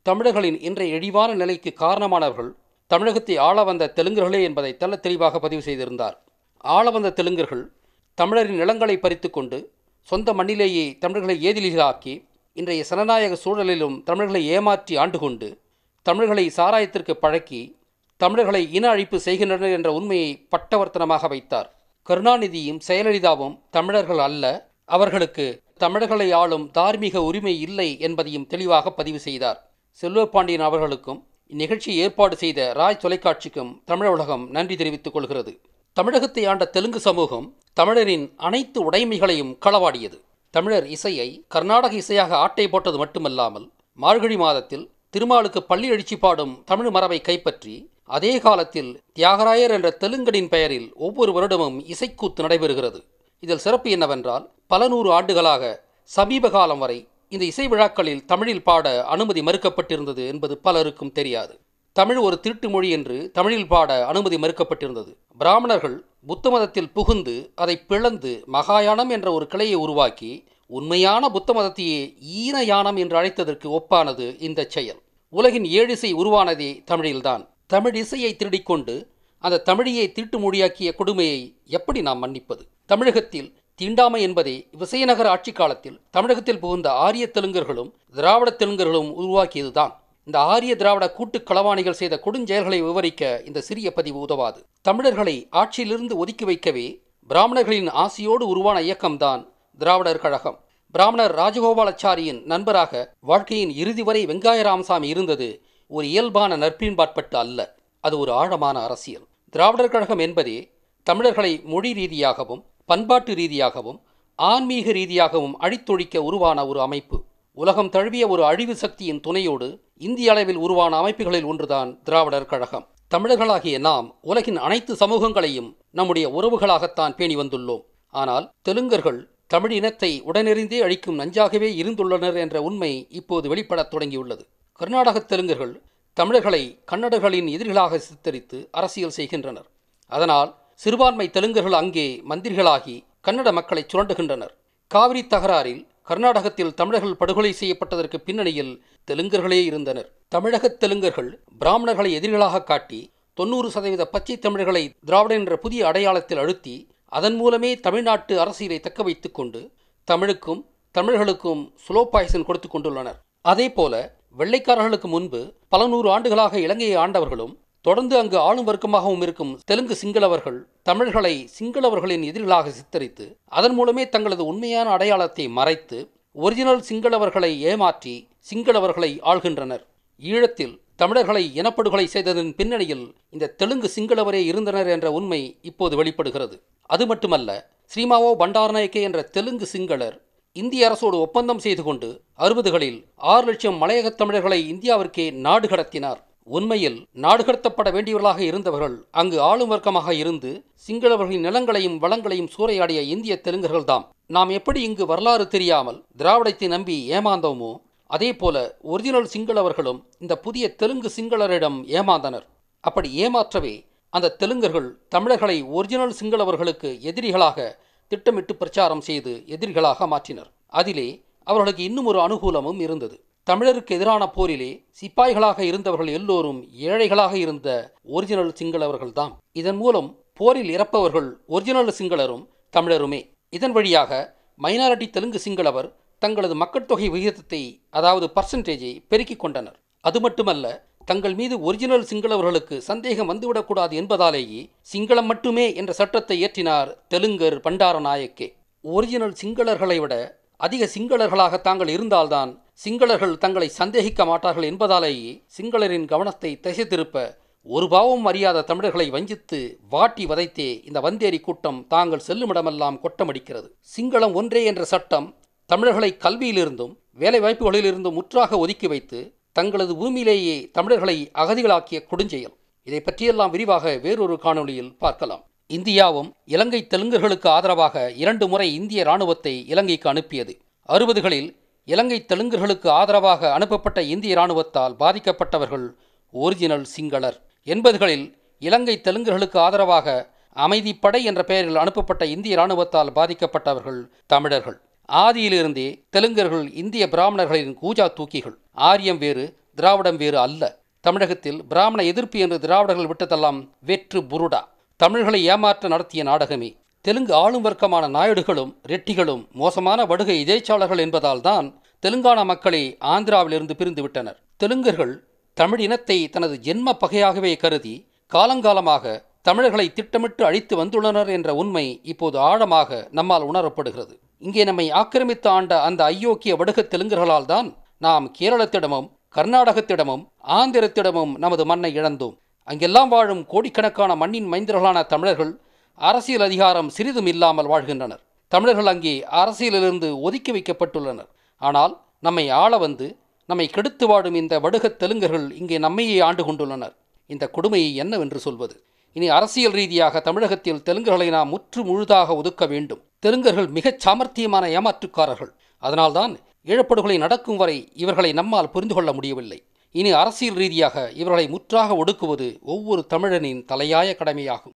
தமிழர்களின் இன்றைய இழிவான நிலைக்கு காரணமானவர்கள் தமிழகத்தை ஆள வந்த தெலுங்கர்களே என்பதை தெள்ள தெளிவாக பதிவு செய்திருந்தார் ஆள வந்த தெலுங்கர்கள் தமிழரின் நிலங்களை பறித்து கொண்டு சொந்த மண்ணிலேயே தமிழர்களை ஏதிலிகளாக்கி இன்றைய சனநாயக சூழலிலும் தமிழர்களை ஏமாற்றி ஆண்டு கொண்டு தமிழர்களை சாராயத்திற்கு பழக்கி தமிழர்களை இன அழிப்பு செய்கின்றனர் என்ற உண்மையை பட்டவர்த்தனமாக வைத்தார் கருணாநிதியும் செயலலிதாவும் தமிழர்கள் அல்ல அவர்களுக்கு தமிழர்களை ஆளும் தார்மீக உரிமை இல்லை என்பதையும் தெளிவாக பதிவு செய்தார் செல்வபாண்டியன் அவர்களுக்கும் இந்நிகழ்ச்சியை ஏற்பாடு செய்த ராய் தொலைக்காட்சிக்கும் தமிழ் உலகம் நன்றி தெரிவித்துக் கொள்கிறது தமிழகத்தை ஆண்ட தெலுங்கு சமூகம் தமிழரின் அனைத்து உடைமைகளையும் களவாடியது தமிழர் இசையை கர்நாடக இசையாக ஆட்டை போட்டது மட்டுமல்லாமல் மார்கழி மாதத்தில் திருமாலுக்கு பள்ளி எழுச்சி பாடும் தமிழ் மரபை கைப்பற்றி அதே காலத்தில் தியாகராயர் என்ற தெலுங்கனின் பெயரில் ஒவ்வொரு வருடமும் இசைக்கூத்து நடைபெறுகிறது இதில் சிறப்பு என்னவென்றால் பல நூறு ஆண்டுகளாக சமீப காலம் வரை இந்த இசை விழாக்களில் தமிழில் பாட அனுமதி மறுக்கப்பட்டிருந்தது என்பது பலருக்கும் தெரியாது தமிழ் ஒரு திருட்டு மொழி என்று தமிழில் பாட அனுமதி மறுக்கப்பட்டிருந்தது பிராமணர்கள் புத்த மதத்தில் புகுந்து அதை பிளந்து மகாயானம் என்ற ஒரு கிளையை உருவாக்கி உண்மையான புத்த மதத்தையே ஈன யானம் என்று அழைத்ததற்கு ஒப்பானது இந்த செயல் உலகின் ஏழிசை உருவானதே தமிழில்தான் தமிழ் இசையை திருடிக்கொண்டு அந்த தமிழியை திருட்டு மொழியாக்கிய கொடுமையை எப்படி நாம் மன்னிப்பது தமிழகத்தில் தீண்டாமை என்பதே விசயநகர ஆட்சி காலத்தில் தமிழகத்தில் புகுந்த ஆரிய தெலுங்கர்களும் திராவிட தெலுங்கர்களும் உருவாக்கியதுதான் இந்த ஆரிய திராவிட கூட்டு களவாணிகள் செய்த கொடுஞ்செயல்களை விவரிக்க இந்த சிறிய பதிவு உதவாது தமிழர்களை ஆட்சியிலிருந்து ஒதுக்கி வைக்கவே பிராமணர்களின் ஆசையோடு உருவான இயக்கம்தான் திராவிடர் கழகம் பிராமணர் ராஜகோபாலாச்சாரியின் நண்பராக வாழ்க்கையின் இறுதி வரை வெங்காய ராமசாமி இருந்தது ஒரு இயல்பான நற்பின்பாட்பட்டு அல்ல அது ஒரு ஆழமான அரசியல் திராவிடர் கழகம் என்பதே தமிழர்களை மொழி ரீதியாகவும் பண்பாட்டு ரீதியாகவும் ஆன்மீக ரீதியாகவும் அழித்தொழிக்க உருவான ஒரு அமைப்பு உலகம் தழுவிய ஒரு அழிவு சக்தியின் துணையோடு இந்திய அளவில் உருவான அமைப்புகளில் ஒன்றுதான் திராவிடர் கழகம் தமிழர்களாகிய நாம் உலகின் அனைத்து சமூகங்களையும் நம்முடைய உறவுகளாகத்தான் பேணி வந்துள்ளோம் ஆனால் தெலுங்கர்கள் தமிழ் இனத்தை உடனெறிந்தே அழிக்கும் நஞ்சாகவே இருந்துள்ளனர் என்ற உண்மை இப்போது வெளிப்படத் தொடங்கியுள்ளது கர்நாடக தெலுங்கர்கள் தமிழர்களை கன்னடர்களின் எதிரிகளாக சித்தரித்து அரசியல் செய்கின்றனர் அதனால் சிறுபான்மை தெலுங்கர்கள் அங்கே மந்திரிகளாகி கன்னட மக்களை சுரண்டுகின்றனர் காவிரி தகராறில் கர்நாடகத்தில் தமிழர்கள் படுகொலை செய்யப்பட்டதற்கு பின்னணியில் தெலுங்கர்களே இருந்தனர் தமிழக தெலுங்கர்கள் பிராமணர்களை எதிரிகளாக காட்டி தொண்ணூறு சதவீத பச்சை தமிழர்களை திராவிட என்ற புதிய அடையாளத்தில் அழுத்தி அதன் மூலமே தமிழ்நாட்டு அரசியலை தக்க வைத்துக் கொண்டு தமிழுக்கும் தமிழர்களுக்கும் ஸ்லோ பாய்சன் கொடுத்து கொண்டுள்ளனர் அதே போல வெள்ளைக்காரர்களுக்கு முன்பு பல நூறு ஆண்டுகளாக இலங்கையை ஆண்டவர்களும் தொடர்ந்து அங்கு ஆளும் வர்க்கமாகவும் இருக்கும் தெலுங்கு சிங்களவர்கள் தமிழர்களை சிங்களவர்களின் எதிரிகளாக சித்தரித்து அதன் மூலமே தங்களது உண்மையான அடையாளத்தை மறைத்து ஒரிஜினல் சிங்களவர்களை ஏமாற்றி சிங்களவர்களை ஆள்கின்றனர் ஈழத்தில் தமிழர்களை இனப்படுகொலை செய்ததன் பின்னணியில் இந்த தெலுங்கு சிங்களவரே இருந்தனர் என்ற உண்மை இப்போது வெளிப்படுகிறது அது மட்டுமல்ல ஸ்ரீமாவோ பண்டாரநாயக்கே என்ற தெலுங்கு சிங்களர் இந்திய அரசோடு ஒப்பந்தம் செய்து கொண்டு அறுபதுகளில் ஆறு லட்சம் மலையகத் தமிழர்களை இந்தியாவிற்கே நாடு கடத்தினார் உண்மையில் நாடு கடத்தப்பட வேண்டியவர்களாக இருந்தவர்கள் அங்கு ஆளும் வர்க்கமாக இருந்து சிங்களவர்களின் நிலங்களையும் வளங்களையும் சூறையாடிய இந்திய தெலுங்கர்கள்தாம் நாம் எப்படி இங்கு வரலாறு தெரியாமல் திராவிடத்தை நம்பி ஏமாந்தோமோ அதே போல ஒரிஜினல் சிங்களவர்களும் இந்த புதிய தெலுங்கு சிங்களரிடம் ஏமாந்தனர் அப்படி ஏமாற்றவே அந்த தெலுங்கர்கள் தமிழர்களை ஒரிஜினல் சிங்களவர்களுக்கு எதிரிகளாக திட்டமிட்டு பிரச்சாரம் செய்து எதிரிகளாக மாற்றினர் அதிலே அவர்களுக்கு இன்னும் ஒரு அனுகூலமும் இருந்தது தமிழருக்கு எதிரான போரிலே சிப்பாய்களாக இருந்தவர்கள் எல்லோரும் ஏழைகளாக இருந்த ஒரிஜினல் சிங்களவர்கள்தான் இதன் மூலம் போரில் இறப்பவர்கள் ஒரிஜினல் சிங்களரும் தமிழருமே இதன் வழியாக மைனாரிட்டி தெலுங்கு சிங்களவர் தங்களது மக்கள் தொகை விகிதத்தை அதாவது பர்சன்டேஜை பெருக்கிக் கொண்டனர் அது மட்டுமல்ல தங்கள் மீது ஒரிஜினல் சிங்களவர்களுக்கு சந்தேகம் வந்துவிடக்கூடாது என்பதாலேயே சிங்களம் மட்டுமே என்ற சட்டத்தை இயற்றினார் தெலுங்கர் பண்டாரநாயக்கே ஒரிஜினல் சிங்களர்களை விட அதிக சிங்களர்களாக தாங்கள் இருந்தால்தான் சிங்களர்கள் தங்களை சந்தேகிக்க மாட்டார்கள் என்பதாலேயே சிங்களரின் கவனத்தை திசை திருப்ப ஒரு பாவம் அறியாத தமிழர்களை வஞ்சித்து வாட்டி வதைத்தே இந்த வந்தேரி கூட்டம் தாங்கள் செல்லுமிடமெல்லாம் கொட்டமடிக்கிறது சிங்களம் ஒன்றே என்ற சட்டம் தமிழர்களை கல்வியிலிருந்தும் வேலை வாய்ப்புகளிலிருந்தும் முற்றாக ஒதுக்கி வைத்து தங்களது பூமியிலேயே தமிழர்களை அகதிகளாக்கிய கொடுஞ்செயல் இதை பற்றியெல்லாம் விரிவாக வேறொரு காணொளியில் பார்க்கலாம் இந்தியாவும் இலங்கை தெலுங்கர்களுக்கு ஆதரவாக இரண்டு முறை இந்திய இராணுவத்தை இலங்கைக்கு அனுப்பியது அறுபதுகளில் இலங்கை தெலுங்கர்களுக்கு ஆதரவாக அனுப்பப்பட்ட இந்திய இராணுவத்தால் பாதிக்கப்பட்டவர்கள் ஒரிஜினல் சிங்களர் எண்பதுகளில் இலங்கை தெலுங்கர்களுக்கு ஆதரவாக அமைதிப்படை என்ற பெயரில் அனுப்பப்பட்ட இந்திய இராணுவத்தால் பாதிக்கப்பட்டவர்கள் தமிழர்கள் ஆதியிலிருந்தே தெலுங்கர்கள் இந்திய பிராமணர்களின் கூஜா தூக்கிகள் ஆரியம் வேறு திராவிடம் வேறு அல்ல தமிழகத்தில் பிராமண எதிர்ப்பு என்று திராவிடர்கள் விட்டதெல்லாம் வெற்று புருடா தமிழர்களை ஏமாற்ற நடத்திய நாடகமே தெலுங்கு ஆளும் வர்க்கமான நாயுடுகளும் ரெட்டிகளும் மோசமான வடுகை இதேச்சாளர்கள் என்பதால் தான் தெலுங்கானா மக்களை ஆந்திராவிலிருந்து பிரிந்து விட்டனர் தெலுங்கர்கள் தமிழ் இனத்தை தனது ஜென்ம பகையாகவே கருதி காலங்காலமாக தமிழர்களை திட்டமிட்டு அழித்து வந்துள்ளனர் என்ற உண்மை இப்போது ஆழமாக நம்மால் உணரப்படுகிறது இங்கே நம்மை ஆக்கிரமித்து ஆண்ட அந்த ஐயோக்கிய வடுக தெலுங்கர்களால் தான் நாம் கேரளத்திடமும் கர்நாடகத்திடமும் ஆந்திரத்திடமும் நமது மண்ணை இழந்தோம் அங்கெல்லாம் வாழும் கோடிக்கணக்கான மண்ணின் மைந்தர்களான தமிழர்கள் அரசியல் அதிகாரம் சிறிதும் இல்லாமல் வாழ்கின்றனர் தமிழர்கள் அங்கே அரசியலிலிருந்து ஒதுக்கி வைக்கப்பட்டுள்ளனர் ஆனால் நம்மை ஆள வந்து நம்மை கெடுத்து வாடும் இந்த வடுகத் தெலுங்கர்கள் இங்கே நம்மையே ஆண்டு கொண்டுள்ளனர் இந்த கொடுமையை என்னவென்று சொல்வது இனி அரசியல் ரீதியாக தமிழகத்தில் தெலுங்கர்களை நாம் முற்று முழுதாக ஒதுக்க வேண்டும் தெலுங்கர்கள் மிகச் சாமர்த்தியமான ஏமாற்றுக்காரர்கள் அதனால்தான் ஈழப்படுகொலை நடக்கும் வரை இவர்களை நம்மால் புரிந்து கொள்ள முடியவில்லை இனி அரசியல் ரீதியாக இவர்களை முற்றாக ஒடுக்குவது ஒவ்வொரு தமிழனின் தலையாய கடமையாகும்